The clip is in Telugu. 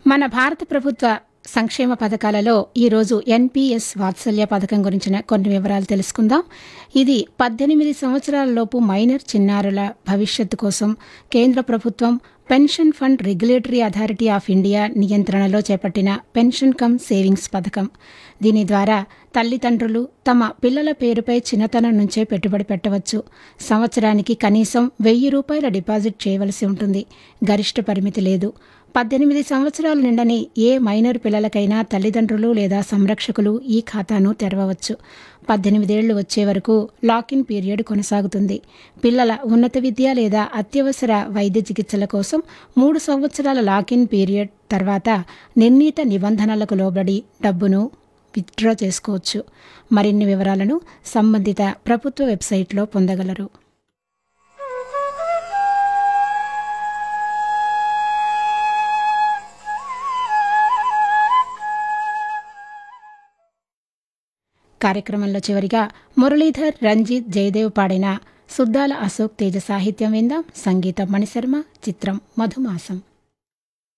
మన భారత ప్రభుత్వ సంక్షేమ పథకాలలో ఈరోజు ఎన్పిఎస్ వాత్సల్య పథకం గురించిన కొన్ని వివరాలు తెలుసుకుందాం ఇది పద్దెనిమిది సంవత్సరాల లోపు మైనర్ చిన్నారుల భవిష్యత్తు కోసం కేంద్ర ప్రభుత్వం pension fund regulatory authority of India నియంత్రణలో చేపట్టిన పెన్షన్ కమ్ సేవింగ్స్ పథకం దీని ద్వారా తల్లిదండ్రులు తమ పిల్లల పేరుపై చిన్నతనం నుంచే పెట్టుబడి పెట్టవచ్చు సంవత్సరానికి కనీసం వెయ్యి రూపాయల డిపాజిట్ చేయవలసి ఉంటుంది గరిష్ట పరిమితి లేదు పద్దెనిమిది సంవత్సరాలు నిండని ఏ మైనర్ పిల్లలకైనా తల్లిదండ్రులు లేదా సంరక్షకులు ఈ ఖాతాను తెరవవచ్చు పద్దెనిమిదేళ్లు వచ్చే వరకు లాకిన్ పీరియడ్ కొనసాగుతుంది పిల్లల ఉన్నత విద్య లేదా అత్యవసర వైద్య చికిత్సల కోసం మూడు సంవత్సరాల లాకిన్ పీరియడ్ తర్వాత నిర్ణీత నిబంధనలకు లోబడి డబ్బును విత్డ్రా చేసుకోవచ్చు మరిన్ని వివరాలను సంబంధిత ప్రభుత్వ వెబ్సైట్లో పొందగలరు కార్యక్రమంలో చివరిగా మురళీధర్ రంజిత్ జయదేవ్ పాడిన సుద్దాల అశోక్ తేజ సాహిత్యం విందాం సంగీతం మణిశర్మ చిత్రం మధుమాసం